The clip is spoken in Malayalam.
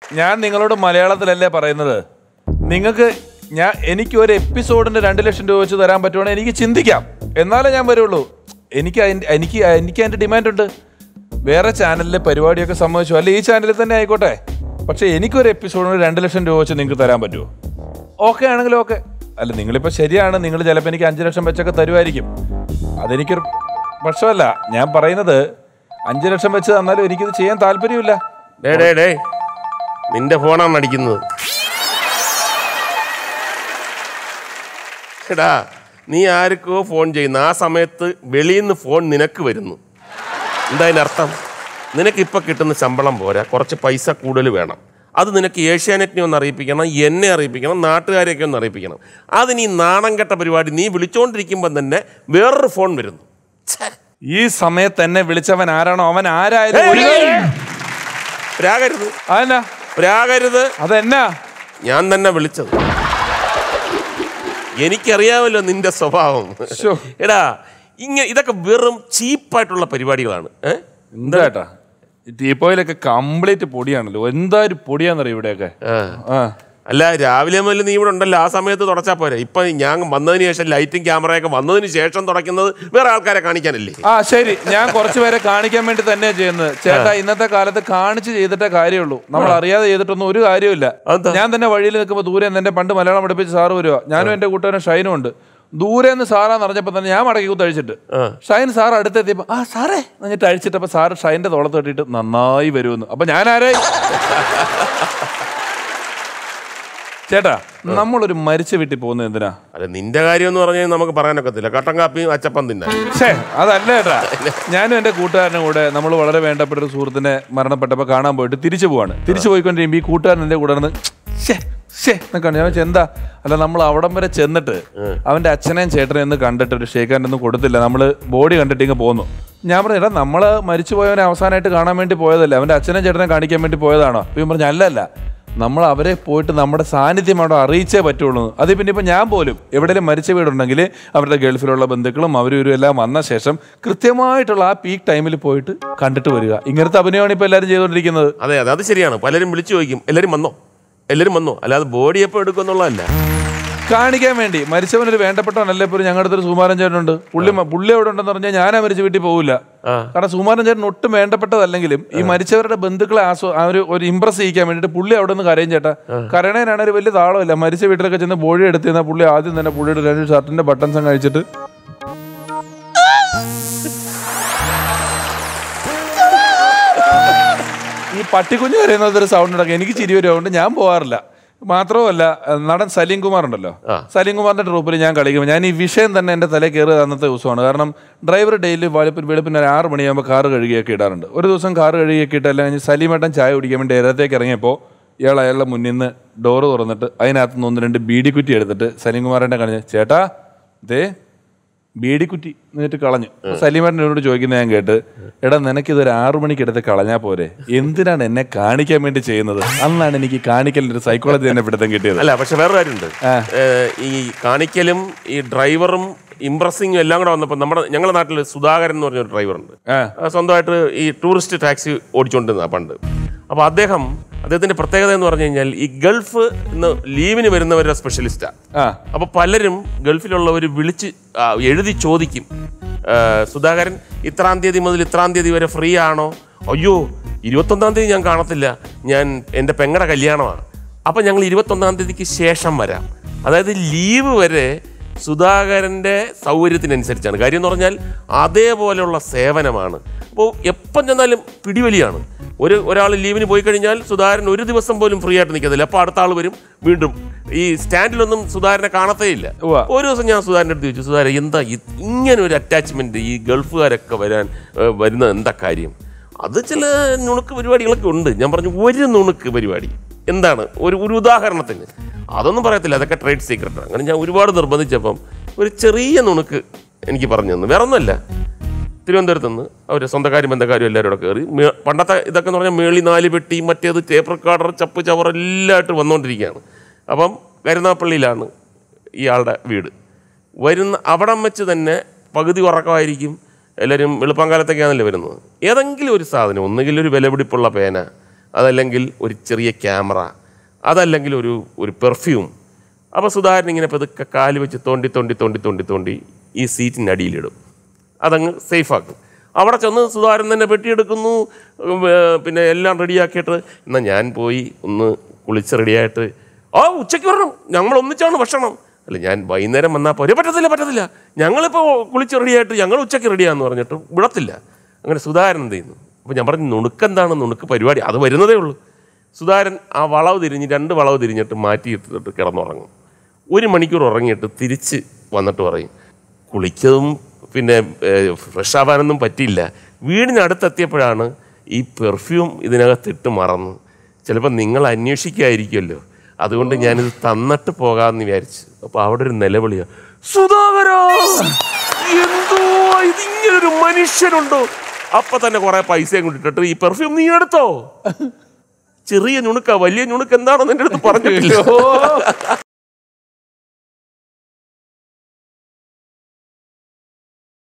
ഞാൻ നിങ്ങളോട് മലയാളത്തിലല്ലേ പറയുന്നത് നിങ്ങൾക്ക് ഞാൻ എനിക്ക് ഒരു എപ്പിസോഡിന് രണ്ട് ലക്ഷം രൂപ വെച്ച് തരാൻ പറ്റുവാണെങ്കിൽ എനിക്ക് ചിന്തിക്കാം എന്നാലേ ഞാൻ വരുള്ളൂ എനിക്ക് അതിൻ്റെ എനിക്ക് എനിക്ക് അതിൻ്റെ ഡിമാൻഡ് ഉണ്ട് വേറെ ചാനലിലെ പരിപാടിയൊക്കെ സമ്മതിച്ചു അല്ല ഈ ചാനലിൽ തന്നെ ആയിക്കോട്ടെ പക്ഷേ എനിക്കൊരു എപ്പിസോഡിന് രണ്ട് ലക്ഷം രൂപ വെച്ച് നിങ്ങൾക്ക് തരാൻ പറ്റുമോ ഓക്കെ ആണെങ്കിലും ഓക്കെ അല്ല നിങ്ങളിപ്പോൾ ശരിയാണ് നിങ്ങൾ ചിലപ്പോൾ എനിക്ക് അഞ്ച് ലക്ഷം വെച്ചൊക്കെ തരുമായിരിക്കും അതെനിക്കൊരു പക്ഷമല്ല ഞാൻ പറയുന്നത് അഞ്ച് ലക്ഷം വെച്ച് തന്നാലും എനിക്കിത് ചെയ്യാൻ താല്പര്യമില്ല ഡേ ഡേ ഡേ നിന്റെ ഫോണാണ് അടിക്കുന്നത് എടാ നീ ആർക്കോ ഫോൺ ചെയ്യുന്നു ആ സമയത്ത് വെളിയിൽ നിന്ന് ഫോൺ നിനക്ക് വരുന്നു എന്താ അതിനർത്ഥം നിനക്ക് ഇപ്പം കിട്ടുന്ന ശമ്പളം പോരാ കുറച്ച് പൈസ കൂടുതൽ വേണം അത് നിനക്ക് ഏഷ്യാനെറ്റിനെ ഒന്ന് അറിയിപ്പിക്കണം എന്നെ അറിയിപ്പിക്കണം നാട്ടുകാരെയൊക്കെ ഒന്ന് അറിയിപ്പിക്കണം അതിന് ഈ നാണം കെട്ട പരിപാടി നീ വിളിച്ചുകൊണ്ടിരിക്കുമ്പോൾ തന്നെ വേറൊരു ഫോൺ വരുന്നു ഛേ, ഈ സമയത്ത് എന്നെ വിളിച്ചവൻ ആരാണോ അവൻ ആരായാലും ഒരു കാര്യം- രാഗരുത് അതെന്നാ രാഗരുത് അതെന്നാ ഞാൻ തന്നെ വിളിച്ചത് എനിക്കറിയാമല്ലോ നിന്റെ സ്വഭാവം ശ്ശോ. എടാ ഇങ്ങനെ ഇതൊക്കെ വെറും ചീപ്പായിട്ടുള്ള പരിപാടികളാണ് ഏ? എന്താ ഏട്ടാ ഈ ടീപ്പോയിലൊക്കെ കംപ്ലീറ്റ് പൊടിയാണല്ലോ എന്താ ഒരു പൊടിയാന്നറിയോ ഇവിടെയൊക്കെ ആ. ആ അല്ല രാവിലെ മുതൽ നീ ഇവിടെ ഉണ്ടല്ലോ ആ സമയത്ത് തുടച്ചാ പോരെ ഇപ്പൊ ഞാൻ വന്നതിന് ശേഷം ലൈറ്റും ക്യാമറയൊക്കെ വന്നതിന് ശേഷം തുടയ്ക്കുന്നത് വേറെ ആൾക്കാരെ കാണിക്കാനല്ലേ ആ ശരി ഞാൻ കുറച്ച് പേരെ കാണിക്കാൻ വേണ്ടി തന്നെയാ ചെയ്യുന്നത് ചേട്ടാ ഇന്നത്തെ കാലത്ത് കാണിച്ച് ചെയ്തിട്ടേ കാര്യമുള്ളൂ നമ്മൾ അറിയാതെ ചെയ്തിട്ടൊന്നും ഒരു കാര്യമില്ല അതെന്താ? ഞാൻ തന്നെ വഴിയിൽ നിൽക്കുമ്പോൾ ദൂരെ നിന്ന് എന്റെ പണ്ട് മലയാളം പഠിപ്പിച്ച സാറ് വരുവാ ഞാനും എന്റെ കൂട്ടുകാരൻ ഷൈനും ഉണ്ട് ദൂരെ നിന്ന് സാറാന്ന് അറിഞ്ഞപ്പോൾ തന്നെ ഞാൻ മടക്കി കുത്തഴിച്ചിട്ട് ഷൈൻ സാർ അടുത്തെത്തിയപ്പോ ആ സാറേ എന്നിട്ട് അഴിച്ചിട്ടപ്പോ സാറ് ഷൈന്റെ തോളത്ത് തട്ടിയിട്ട് നന്നായി വരുമെന്ന് അപ്പൊ ഞാൻ ആരായി ചേട്ടാ നമ്മളൊരു മരിച്ച വീട്ടിൽ പോകുന്നത് എന്തിനാ അല്ല നിന്റെ കാര്യം എന്ന് പറഞ്ഞാൽ നമുക്ക് പറയാനൊക്കത്തില്ല കട്ടൻ കാപ്പിയും അച്ചപ്പം തിന്നാൻ ഛേ അതല്ല ചേട്ടാ ഞാനും എന്റെ കൂട്ടുകാരനും കൂടെ നമ്മൾ വളരെ വേണ്ടപ്പെട്ട ഒരു സുഹൃത്തിനെ മരണപ്പെട്ടപ്പോൾ കാണാൻ പോയിട്ട് തിരിച്ചു പോവാണ് തിരിച്ചു പോയിക്കൊണ്ടിരിക്കുമ്പോൾ ഈ കൂട്ടുകാരൻ എന്റെ കൂടെ നടന്ന് ഷേ ഷേ എന്നൊക്കെ ഞാൻ ചോദിച്ചു, എന്താ അല്ല നമ്മൾ അവിടം വരെ ചെന്നിട്ട് അവന്റെ അച്ഛനെയും ചേട്ടനെയും ഒന്ന് കണ്ടിട്ട് ഒരു ഷേഖാൻ്റെ ഒന്നും കൊടുത്തില്ല നമ്മൾ ബോഡി കണ്ടിട്ട് ഇങ്ങ് പോന്നു ഞാൻ പറഞ്ഞു എടാ നമ്മൾ മരിച്ചു പോയവനെ അവസാനമായിട്ട് കാണാൻ വേണ്ടി പോയതല്ലേ അവന്റെ അച്ഛനെയും ചേട്ടനെ കാണിക്കാൻ വേണ്ടി പോയതാണോ അപ്പൊ ഇവൻ പറഞ്ഞു അല്ലല്ല നമ്മൾ അവരെ പോയിട്ട് നമ്മുടെ സാന്നിധ്യം അവിടെ അറിയിച്ചേ പറ്റുള്ളൂ അത് പിന്നെ ഇപ്പം ഞാൻ പോലും എവിടെയെങ്കിലും മരിച്ച വീടുണ്ടെങ്കിൽ അവരുടെ ഗൾഫിലുള്ള ബന്ധുക്കളും അവരും ഇവരും എല്ലാം വന്ന ശേഷം കൃത്യമായിട്ടുള്ള ആ പീക്ക് ടൈമിൽ പോയിട്ട് കണ്ടിട്ട് വരിക ഇങ്ങനത്തെ അഭിനയമാണ് ഇപ്പോൾ എല്ലാവരും ചെയ്തുകൊണ്ടിരിക്കുന്നത് അതെ അതെ അത് ശരിയാണ് പലരും വിളിച്ചു ചോദിക്കും എല്ലാവരും വന്നോ എല്ലാവരും വന്നോ അല്ലാതെ ബോഡി എപ്പോൾ എടുക്കുമെന്നുള്ളതല്ല കാണിക്കാൻ വേണ്ടി മരിച്ചവനൊരു വേണ്ടപ്പെട്ടവനല്ലേ ഇപ്പോൾ ഞങ്ങളുടെ അടുത്തൊരു സുമാരൻ ചേട്ടനുണ്ട് പുള്ളി മ- പുള്ളി എവിടെ ഉണ്ടെന്ന് പറഞ്ഞാൽ ഞാനാ മരിച്ച വീട്ടിൽ പോകില്ല കാരണം സുമാരൻ ചേട്ടൻ ഒട്ടും വേണ്ടപ്പെട്ടതല്ലെങ്കിലും ഈ മരിച്ചവരുടെ ബന്ധുക്കളെ ആസ്വ ആ ഒരു ഒരു ഇമ്പ്രസ് ചെയ്യിക്കാൻ വേണ്ടിയിട്ട് പുള്ളി അവിടെ നിന്ന് കരയും ചേട്ടാ കരണേനാണ് ഒരു വലിയ താളമില്ല മരിച്ച വീട്ടിലൊക്കെ ചെന്ന് ബോഡി എടുത്ത് കഴിഞ്ഞാൽ പുള്ളി ആദ്യം തന്നെ പുള്ളിയുടെ രണ്ട് ഷർട്ടിന്റെ ബട്ടൺസ് അങ്ങ് അഴിച്ചിട്ട് ഈ പട്ടിക്കുഞ്ഞ് കരയുന്നത് ഒരു സൗണ്ട് ഉണ്ടാക്കും എനിക്ക് ചിരി വരുന്നതുകൊണ്ട് ഞാൻ പോകാറില്ല മാത്രവുമല്ല നടൻ സലീം കുമാർ ഉണ്ടല്ലോ സലീം കുമാറിന്റെ ട്രൂപ്പിൽ ഞാൻ കളിക്കുമ്പോൾ ഞാൻ ഈ വിഷയം തന്നെ എൻ്റെ തലയിൽ കയറിയത് അന്നത്തെ ദിവസമാണ് കാരണം ഡ്രൈവർ ഡെയിലി വെളുപ്പിന് വെളുപ്പിന് ഒരു ആറ് മണിയാകുമ്പോൾ കാറ് കഴുകിയൊക്കെ ഇടാറുണ്ട് ഒരു ദിവസം കാറ് കഴുകിയൊക്കെ ഇട്ട് അല്ലെങ്കിൽ സലീമേട്ടൻ ചായ കുടിക്കാൻ വേണ്ടി ഏരത്തേക്ക് ഇറങ്ങിയപ്പോൾ ഇയാൾ അയാളുടെ മുന്നിൽ നിന്ന് ഡോറ് തുറന്നിട്ട് അതിനകത്ത് നിന്ന് ഒന്ന് രണ്ട് ബീഡി കുറ്റി എടുത്തിട്ട് സലീം കുമാറിൻ്റെ കളഞ്ഞ് ചേട്ടാ ദേ ബീഡിക്കുറ്റി എന്നിട്ട് കളഞ്ഞു അപ്പൊ സലീമേട്ടൻ എന്നോട് ചോദിക്കുന്ന ഞാൻ കേട്ട് എടാ നിനക്കിതൊരു ആറു മണിക്ക് എടുത്ത് കളഞ്ഞാ പോരെ എന്തിനാണ് എന്നെ കാണിക്കാൻ വേണ്ടി ചെയ്യുന്നത് അന്നാണ് എനിക്ക് കാണിക്കലിന്റെ ഒരു സൈക്കോളജി തന്നെ പിടുത്തം കിട്ടിയത് അല്ല പക്ഷെ വേറെ കാര്യമുണ്ട് ഏഹ്, ഈ കാണിക്കലും ഈ ഡ്രൈവറും ഇംപ്രസിങ്ങും എല്ലാം കൂടെ വന്നപ്പോൾ നമ്മുടെ ഞങ്ങളുടെ നാട്ടിൽ സുധാകരൻ എന്ന് പറഞ്ഞൊരു ഡ്രൈവറുണ്ട് ആ. ആ, സ്വന്തമായിട്ട് ഈ ടൂറിസ്റ്റ് ടാക്സി ഓടിച്ചുകൊണ്ടിരുന്ന പണ്ട് അപ്പോൾ അദ്ദേഹം അദ്ദേഹത്തിന്റെ പ്രത്യേകത എന്ന് പറഞ്ഞു കഴിഞ്ഞാൽ ഈ ഗൾഫ് ഇന്ന് ലീവിന് വരുന്നവരുടെ സ്പെഷ്യലിസ്റ്റാണ് ആ അപ്പോൾ പലരും ഗൾഫിലുള്ളവർ വിളിച്ച് ആ, എഴുതി ചോദിക്കും ആ, സുധാകരൻ ഇത്രാം തീയതി മുതൽ ഇത്രാം തീയതി വരെ ഫ്രീ ആണോ അയ്യോ ഇരുപത്തൊന്നാം തീയതി ഞാൻ കാണത്തില്ല ഞാൻ എൻ്റെ പെങ്ങടെ കല്യാണമാണ് അപ്പം ഞങ്ങൾ ഇരുപത്തൊന്നാം തീയതിക്ക് ശേഷം വരാം അതായത് ലീവ് വരെ സുധാകരൻ്റെ സൗകര്യത്തിനനുസരിച്ചാണ് കാര്യം എന്ന് പറഞ്ഞാൽ അതേപോലെയുള്ള സേവനമാണ് അപ്പോൾ എപ്പം ചെന്നാലും പിടിവലിയാണ് ഒരു ഒരാൾ ലീവിന് പോയി കഴിഞ്ഞാൽ സുധാകരൻ ഒരു ദിവസം പോലും ഫ്രീ ആയിട്ട് നിൽക്കത്തില്ല അപ്പോൾ അടുത്ത ആൾ വരും വീണ്ടും ഈ സ്റ്റാൻഡിലൊന്നും സുധാകരനെ കാണത്തേ ഇല്ല ഉവ്വ. ഒരു ദിവസം ഞാൻ സുധാകരൻ്റെ അടുത്ത് ചോദിച്ചു സുധാകരൻ എന്താ ഇത് ഇങ്ങനെ ഒരു അറ്റാച്ച്മെന്റ് ഈ ഗൾഫുകാരൊക്കെ വരാൻ ഏഹ്, വരുന്നത് എന്താ കാര്യം അത് ചില നുണുക്ക് പരിപാടികളൊക്കെ ഉണ്ട് ഞാൻ പറഞ്ഞു ഒരു നുണുക്ക് പരിപാടി എന്താണ് ഒരു ഒരു ഉദാഹരണത്തിന് അതൊന്നും പറയത്തില്ല അതൊക്കെ ട്രേഡ് സീക്രട്ട് അങ്ങനെ ഞാൻ ഒരുപാട് നിർബന്ധിച്ചപ്പം ഒരു ചെറിയ നുണുക്ക് എനിക്ക് പറഞ്ഞു തന്നു വേറെ ഒന്നുമല്ല തിരുവനന്തപുരത്ത് നിന്ന് അവർ സ്വന്തക്കാരും ബന്ധക്കാരും എല്ലാവരും കൂടെ കയറി മേ- പണ്ടത്തെ ഇതൊക്കെ എന്ന് പറഞ്ഞാൽ മേളി നാല് പെട്ടി മറ്റേത് ടേപ്പ് റെക്കോർഡർ ചപ്പ് ചവർ എല്ലാമായിട്ട് വന്നുകൊണ്ടിരിക്കുകയാണ് അപ്പം കരുനാപ്പള്ളിയിലാണ് ഇയാളുടെ വീട് വരുന്ന അവിടം വെച്ച് തന്നെ പകുതി ഉറക്കമായിരിക്കും എല്ലാവരും വെളുപ്പാങ്കാലത്തൊക്കെയാണല്ലോ വരുന്നത് ഏതെങ്കിലും ഒരു സാധനം ഒന്നുകിൽ ഒരു വിലപിടിപ്പുള്ള പേന അതല്ലെങ്കിൽ ഒരു ചെറിയ ക്യാമറ അതല്ലെങ്കിൽ ഒരു ഒരു പെർഫ്യൂം അപ്പോൾ സുധാകരൻ ഇങ്ങനെ പതുക്കെ കാല് വെച്ച് തോണ്ടി തോണ്ടി തോണ്ടി തോണ്ടി തോണ്ടി ഈ സീറ്റിൻ്റെ അടിയിലിടും അതങ്ങ് സേഫാക്കും അവിടെ ചെന്ന് സുധാകരൻ തന്നെ പെട്ടിയെടുക്കുന്നു ഉം, ഏ, പിന്നെ എല്ലാം റെഡിയാക്കിയിട്ട് എന്നാൽ ഞാൻ പോയി ഒന്ന് കുളിച്ച് റെഡിയായിട്ട് ആ ഉച്ചയ്ക്ക് വരണം ഞങ്ങൾ ഒന്നിച്ചാണ് ഭക്ഷണം അല്ല ഞാൻ വൈകുന്നേരം വന്നാൽ പോരെ പറ്റത്തില്ല പറ്റത്തില്ല ഞങ്ങളിപ്പോൾ കുളിച്ച് റെഡിയായിട്ട് ഞങ്ങൾ ഉച്ചയ്ക്ക് റെഡിയാന്ന് പറഞ്ഞിട്ട് വിടത്തില്ല അങ്ങനെ സുധാകരൻ എന്ത് ചെയ്യുന്നു അപ്പോൾ ഞാൻ പറഞ്ഞു നുണുക്കെന്താണ് നുണുക്ക് പരിപാടി അത് വരുന്നതേ ഉള്ളൂ സുധാകരൻ ആ വളവ് തിരിഞ്ഞ് രണ്ട് വളവ് തിരിഞ്ഞിട്ട് മാറ്റിയിട്ടിട്ട് കിടന്നുറങ്ങും ഒരു മണിക്കൂർ ഉറങ്ങിയിട്ട് തിരിച്ച് വന്നിട്ട് പറയും കുളിക്കതും പിന്നെ ഫ്രഷ് ആവാനൊന്നും പറ്റിയില്ല വീടിനടുത്തെത്തിയപ്പോഴാണ് ഈ പെർഫ്യൂം ഇതിനകത്തിട്ട് മറന്നു ചിലപ്പോൾ നിങ്ങൾ അന്വേഷിക്കായിരിക്കുമല്ലോ അതുകൊണ്ട് ഞാനിത് തന്നിട്ട് പോകാമെന്ന് വിചാരിച്ചു അപ്പോൾ അവിടെ ഒരു നിലവിളിയാ സുധാകര എന്തോ ഇതിങ്ങനൊരു മനുഷ്യനുണ്ടോ അപ്പൊ തന്നെ കുറെ പൈസയും കൊണ്ടിട്ടിട്ട് ഈ പെർഫ്യൂം നീ എടുത്തോ ചെറിയ ഞുണുക്ക വലിയ ഞുണുക്ക് എന്താണെന്ന് എൻ്റെ അടുത്ത് പറഞ്ഞിട്ടില്ല